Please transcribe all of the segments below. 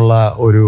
എന്നുള്ള ഒരു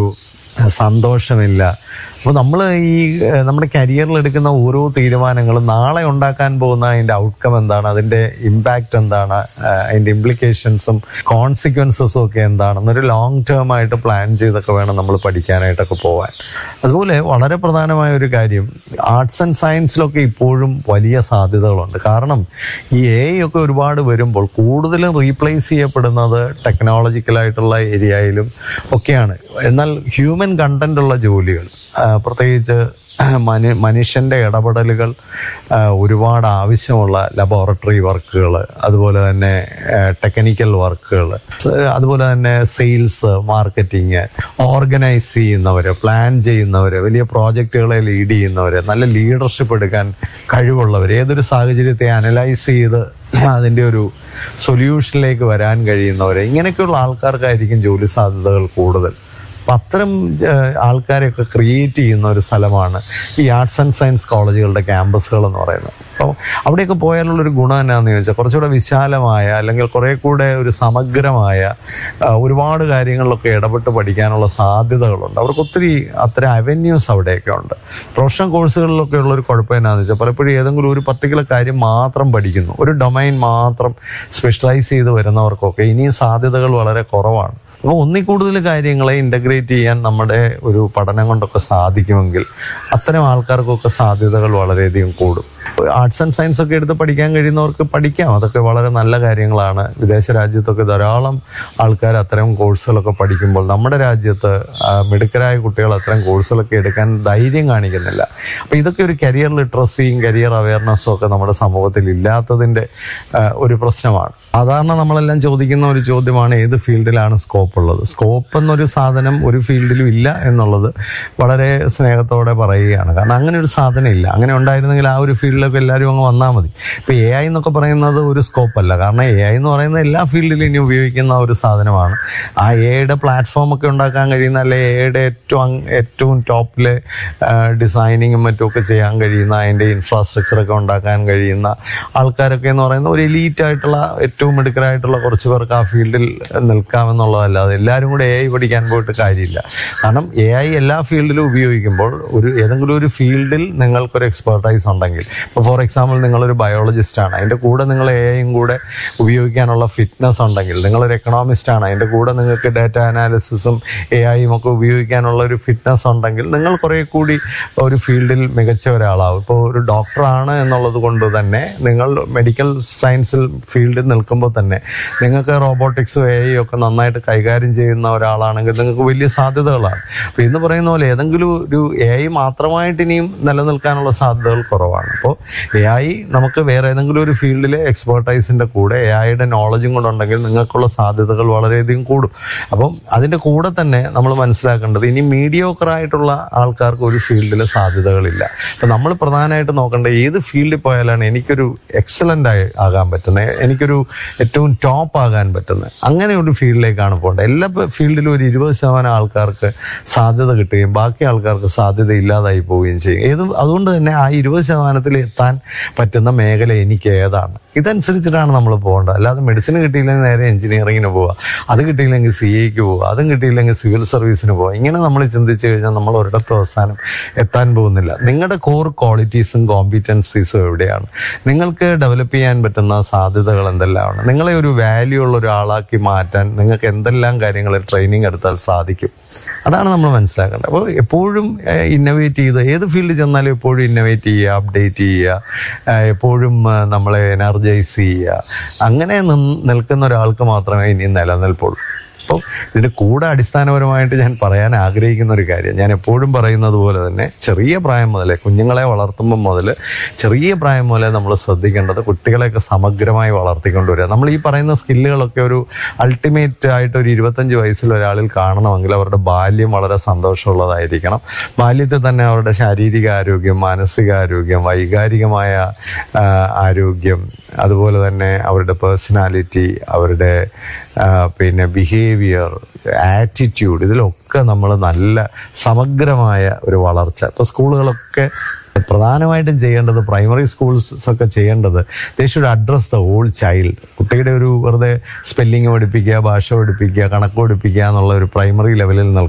സന്തോഷമില്ല അപ്പോൾ നമ്മൾ ഈ ഏഹ്, നമ്മുടെ കരിയറിൽ എടുക്കുന്ന ഓരോ തീരുമാനങ്ങളും നാളെ ഉണ്ടാക്കാൻ പോകുന്ന അതിന്റെ ഔട്ട്കം എന്താണ് അതിന്റെ ഇമ്പാക്റ്റ് എന്താണ് ഏഹ്, അതിന്റെ ഇംപ്ലിക്കേഷൻസും കോൺസിക്വൻസസും ഒക്കെ എന്താണെന്നൊരു ലോങ് ടേം ആയിട്ട് പ്ലാൻ ചെയ്തൊക്കെ വേണം നമ്മൾ പഠിക്കാനായിട്ടൊക്കെ പോവാൻ അതുപോലെ വളരെ പ്രധാനമായ ഒരു കാര്യം ആർട്സ് ആൻഡ് സയൻസിലൊക്കെ ഇപ്പോഴും വലിയ സാധ്യതകളുണ്ട് കാരണം ഈ എ ഒക്കെ ഒരുപാട് വരുമ്പോൾ കൂടുതലും റീപ്ലേസ് ചെയ്യപ്പെടുന്നത് ടെക്നോളജിക്കലായിട്ടുള്ള ഏരിയയിലും ഒക്കെയാണ് എന്നാൽ ഹ്യൂമൻ കണ്ടന്റ് ഉള്ള ജോലികൾ ആ, പ്രത്യേകിച്ച് മനു മനുഷ്യന്റെ ഇടപെടലുകൾ ആ, ഒരുപാട് ആവശ്യമുള്ള ലബോറട്ടറി വർക്കുകൾ അതുപോലെ തന്നെ ടെക്നിക്കൽ വർക്കുകൾ അതുപോലെ തന്നെ സെയിൽസ് മാർക്കറ്റിംഗ് ഓർഗനൈസ് ചെയ്യുന്നവര് പ്ലാൻ ചെയ്യുന്നവര് വലിയ പ്രോജക്റ്റുകളെ ലീഡ് ചെയ്യുന്നവര് നല്ല ലീഡർഷിപ്പ് എടുക്കാൻ കഴിവുള്ളവർ ഏതൊരു സാഹചര്യത്തെ അനലൈസ് ചെയ്ത് അതിന്റെ ഒരു സൊല്യൂഷനിലേക്ക് വരാൻ കഴിയുന്നവര് ഇങ്ങനെയൊക്കെയുള്ള ആൾക്കാർക്കായിരിക്കും ജോലി സാധ്യതകൾ കൂടുതൽ അപ്പൊ അത്തരം ഏഹ്, ആൾക്കാരെയൊക്കെ ക്രിയേറ്റ് ചെയ്യുന്ന ഒരു സ്ഥലമാണ് ഈ ആർട്സ് ആൻഡ് സയൻസ് കോളേജുകളുടെ ക്യാമ്പസുകൾ എന്ന് പറയുന്നത് അപ്പോൾ അവിടെയൊക്കെ പോയാലുള്ള ഒരു ഗുണം എന്നാന്ന് ചോദിച്ചാൽ കുറച്ചുകൂടെ വിശാലമായ അല്ലെങ്കിൽ കുറെ കൂടെ ഒരു സമഗ്രമായ ആ, ഒരുപാട് കാര്യങ്ങളിലൊക്കെ ഇടപെട്ട് പഠിക്കാനുള്ള സാധ്യതകളുണ്ട് അവർക്ക് ഒത്തിരി അത്തരം അവന്യൂസ് അവിടെയൊക്കെ ഉണ്ട് പ്രൊഫഷണൽ കോഴ്സുകളിലൊക്കെ ഉള്ള ഒരു കുഴപ്പം എന്നാന്ന് വെച്ചാൽ പലപ്പോഴും ഏതെങ്കിലും ഒരു പർട്ടിക്കുലർ കാര്യം മാത്രം പഠിക്കുന്നു ഒരു ഡൊമൈൻ മാത്രം സ്പെഷ്യലൈസ് ചെയ്ത് വരുന്നവർക്കൊക്കെ ഇനിയും സാധ്യതകൾ വളരെ കുറവാണ് അപ്പോൾ ഒന്നിൽ കൂടുതൽ കാര്യങ്ങളെ ഇന്റഗ്രേറ്റ് ചെയ്യാൻ നമ്മുടെ ഒരു പഠനം കൊണ്ടൊക്കെ സാധിക്കുമെങ്കിൽ അത്തരം ആൾക്കാർക്കൊക്കെ സാധ്യതകൾ വളരെയധികം കൂടും ആർട്സ് ആൻഡ് സയൻസ് ഒക്കെ എടുത്ത് പഠിക്കാൻ കഴിയുന്നവർക്ക് പഠിക്കാം അതൊക്കെ വളരെ നല്ല കാര്യങ്ങളാണ് വിദേശ രാജ്യത്തൊക്കെ ധാരാളം ആൾക്കാർ അത്തരം കോഴ്സുകളൊക്കെ പഠിക്കുമ്പോൾ നമ്മുടെ രാജ്യത്ത് ആ, മിടുക്കരായ കുട്ടികൾ അത്തരം കോഴ്സുകളൊക്കെ എടുക്കാൻ ധൈര്യം കാണിക്കുന്നില്ല അപ്പൊ ഇതൊക്കെ ഒരു കരിയർ ലിറ്ററസിയും കരിയർ അവയർനെസ്സും ഒക്കെ നമ്മുടെ സമൂഹത്തിൽ ഇല്ലാത്തതിന്റെ ആ, ഒരു പ്രശ്നമാണ് സാധാരണ നമ്മളെല്ലാം ചോദിക്കുന്ന ഒരു ചോദ്യമാണ് ഏത് ഫീൽഡിലാണ് സ്കോപ്പ് ഉള്ളത് സ്കോപ്പ് എന്നൊരു സാധനം ഒരു ഫീൽഡിലും ഇല്ല എന്നുള്ളത് വളരെ സ്നേഹത്തോടെ പറയുകയാണ് കാരണം അങ്ങനെ ഒരു സാധനം ഇല്ല അങ്ങനെ ഉണ്ടായിരുന്നെങ്കിൽ ആ ഒരു ഫീൽഡിലൊക്കെ എല്ലാവരും അങ്ങ് വന്നാൽ മതി ഇപ്പൊ എ ഐ എന്നൊക്കെ പറയുന്നത് ഒരു സ്കോപ്പ് അല്ല കാരണം എ ഐ എന്ന് പറയുന്നത് എല്ലാ ഫീൽഡിലും ഇനി ഉപയോഗിക്കുന്ന ഒരു സാധനമാണ് ആ എയുടെ പ്ലാറ്റ്ഫോം ഒക്കെ ഉണ്ടാക്കാൻ കഴിയുന്ന അല്ലെ എയുടെ ഏറ്റവും അങ്- ഏറ്റവും ടോപ്പിലെ ഡിസൈനിങ്ങും മറ്റുമൊക്കെ ചെയ്യാൻ കഴിയുന്ന അതിന്റെ ഇൻഫ്രാസ്ട്രക്ചർ ഒക്കെ ഉണ്ടാക്കാൻ കഴിയുന്ന ആൾക്കാരൊക്കെ എന്ന് പറയുന്ന ഒരു എലീറ്റ് ആയിട്ടുള്ള ഏറ്റവും മിടുക്കരായിട്ടുള്ള കുറച്ച് പേർക്ക് ആ ഫീൽഡിൽ നിൽക്കാമെന്നുള്ളതല്ലാതെ എല്ലാവരും കൂടെ എ ഐ പഠിക്കാൻ പോയിട്ട് കാര്യമില്ല കാരണം എ ഐ എല്ലാ ഫീൽഡിലും ഉപയോഗിക്കുമ്പോൾ ഒരു ഏതെങ്കിലും ഒരു ഫീൽഡിൽ നിങ്ങൾക്കൊരു എക്സ്പെർട്ടൈസ് ഉണ്ടെങ്കിൽ ഇപ്പോൾ ഫോർ എക്സാമ്പിൾ നിങ്ങളൊരു ബയോളജിസ്റ്റ് ആണ് അതിന്റെ കൂടെ നിങ്ങൾ എ ഐയും കൂടെ ഉപയോഗിക്കാനുള്ള ഫിറ്റ്നസ് ഉണ്ടെങ്കിൽ നിങ്ങളൊരു എക്കണോമിസ്റ്റ് ആണ് അതിന്റെ കൂടെ നിങ്ങൾക്ക് ഡാറ്റ അനാലിസിസും എ ഐയും ഒക്കെ ഉപയോഗിക്കാനുള്ള ഒരു ഫിറ്റ്നസ് ഉണ്ടെങ്കിൽ നിങ്ങൾ കുറെ കൂടി ഒരു ഫീൽഡിൽ മികച്ച ഒരാളാവും ഇപ്പോൾ ഒരു ഡോക്ടറാണ് എന്നുള്ളത് കൊണ്ട് തന്നെ നിങ്ങൾ മെഡിക്കൽ സയൻസിൽ ഫീൽഡിൽ നിൽക്കുമ്പോൾ തന്നെ നിങ്ങൾക്ക് റോബോട്ടിക്സും എ ഐ ഒക്കെ നന്നായിട്ട് കൈകാര്യം ചെയ്യുന്ന ഒരാളാണെങ്കിൽ നിങ്ങൾക്ക് വലിയ സാധ്യതകളാണ് അപ്പൊ ഇന്ന് പറയുന്ന പോലെ ഏതെങ്കിലും ഒരു എ ഐ മാത്രമായിട്ട് ഇനിയും നിലനിൽക്കാനുള്ള സാധ്യതകൾ കുറവാണ് അപ്പോൾ എ ഐ നമുക്ക് വേറെ ഏതെങ്കിലും ഒരു ഫീൽഡിലെ എക്സ്പേർട്ടൈസിന്റെ കൂടെ എ ഐയുടെ നോളജും കൂടെ ഉണ്ടെങ്കിൽ നിങ്ങൾക്കുള്ള സാധ്യതകൾ വളരെയധികം കൂടും അപ്പം അതിന്റെ കൂടെ തന്നെ നമ്മൾ മനസ്സിലാക്കേണ്ടത് ഇനി മീഡിയോക്കർ ആയിട്ടുള്ള ആൾക്കാർക്ക് ഒരു ഫീൽഡിൽ സാധ്യതകളില്ല അപ്പൊ നമ്മൾ പ്രധാനമായിട്ട് നോക്കേണ്ടത് ഏത് ഫീൽഡിൽ പോയാലാണ് എനിക്കൊരു എക്സലന്റ് ആയി ആകാൻ പറ്റുന്നത് എനിക്കൊരു ഏറ്റവും ടോപ്പ് ആകാൻ പറ്റുന്നത് അങ്ങനെ ഒരു ഫീൽഡിലേക്കാണ് പോകേണ്ടത് എല്ലാ ഫീൽഡിലും ഒരു ഇരുപത് ശതമാനം ആൾക്കാർക്ക് സാധ്യത കിട്ടുകയും ബാക്കി ആൾക്കാർക്ക് സാധ്യത ഇല്ലാതായി പോവുകയും ചെയ്യും ഏത് അതുകൊണ്ട് തന്നെ ആ ഇരുപത് ശതമാനത്തിൽ എത്താൻ പറ്റുന്ന മേഖല എനിക്ക് ഏതാണ് ഇതനുസരിച്ചിട്ടാണ് നമ്മൾ പോകേണ്ടത് അല്ലാതെ മെഡിസിൻ കിട്ടിയില്ലെങ്കിൽ നേരെ എഞ്ചിനീയറിങ്ങിന് പോവുക അത് കിട്ടിയില്ലെങ്കിൽ സി എക്ക് പോവുക അതും കിട്ടിയില്ലെങ്കിൽ സിവിൽ സർവീസിന് പോവുക ഇങ്ങനെ നമ്മൾ ചിന്തിച്ചു കഴിഞ്ഞാൽ നമ്മൾ ഒരിടത്തും അവസാനം എത്താൻ പോകുന്നില്ല നിങ്ങളുടെ കോർ ക്വാളിറ്റീസും കോമ്പിറ്റൻസീസും എവിടെയാണ് നിങ്ങൾക്ക് ഡെവലപ്പ് ചെയ്യാൻ പറ്റുന്ന സാധ്യതകൾ എന്തെല്ലാമാണ് നിങ്ങളെ ഒരു വാല്യൂ ഉള്ള ഒരാളാക്കി മാറ്റാൻ നിങ്ങൾക്ക് എന്തെല്ലാം കാര്യങ്ങൾ ട്രെയിനിങ് എടുത്താൽ സാധിക്കും അതാണ് നമ്മൾ മനസ്സിലാക്കേണ്ടത് അപ്പോൾ എപ്പോഴും ഇന്നോവേറ്റ് ചെയ്ത് ഏത് ഫീൽഡിൽ ചെന്നാലും എപ്പോഴും ഇന്നോവേറ്റ് ചെയ്യുക അപ്ഡേറ്റ് ചെയ്യുക ഏഹ് എപ്പോഴും ഏഹ് നമ്മളെ എനർജൈസ് ചെയ്യുക അങ്ങനെ നിൻ- നിൽക്കുന്ന ഒരാൾക്ക് മാത്രമേ ഇനി നിലനിൽപ്പുള്ളൂ അപ്പോൾ ഇതിന്റെ കൂടെ അടിസ്ഥാനപരമായിട്ട് ഞാൻ പറയാൻ ആഗ്രഹിക്കുന്ന ഒരു കാര്യം ഞാൻ എപ്പോഴും പറയുന്നത് പോലെ തന്നെ ചെറിയ പ്രായം മുതലേ കുഞ്ഞുങ്ങളെ വളർത്തുമ്പോൾ മുതൽ ചെറിയ പ്രായം മുതലേ നമ്മൾ ശ്രദ്ധിക്കേണ്ടത് കുട്ടികളെയൊക്കെ സമഗ്രമായി വളർത്തിക്കൊണ്ടുവരിക നമ്മൾ ഈ പറയുന്ന സ്കില്ലുകളൊക്കെ ഒരു അൾട്ടിമേറ്റ് ആയിട്ട് ഒരു ഇരുപത്തഞ്ച് വയസ്സിൽ ഒരാളിൽ കാണണമെങ്കിൽ അവരുടെ ബാല്യം വളരെ സന്തോഷമുള്ളതായിരിക്കണം ബാല്യത്തിൽ തന്നെ അവരുടെ ശാരീരിക ആരോഗ്യം മാനസികാരോഗ്യം വൈകാരികമായ ആ, ആരോഗ്യം അതുപോലെ തന്നെ അവരുടെ പേഴ്സണാലിറ്റി അവരുടെ ആ, പിന്നെ ബിഹേവിയർ ആറ്റിറ്റ്യൂഡ് ഇതിലൊക്കെ നമ്മൾ നല്ല സമഗ്രമായ ഒരു വളർച്ച ഇപ്പൊ സ്കൂളുകളൊക്കെ പ്രധാനമായിട്ടും ചെയ്യേണ്ടത് പ്രൈമറി സ്കൂൾസ് ഒക്കെ ചെയ്യേണ്ടത് they should address the all child കുട്ടിയുടെ ഒരു വെറുതെ സ്പെല്ലിംഗ് പഠിപ്പിക്കുക ഭാഷ പഠിപ്പിക്കുക കണക്ക് പഠിപ്പിക്കുക എന്നുള്ള ഒരു പ്രൈമറി ലെവലിൽ നിൽക്കുക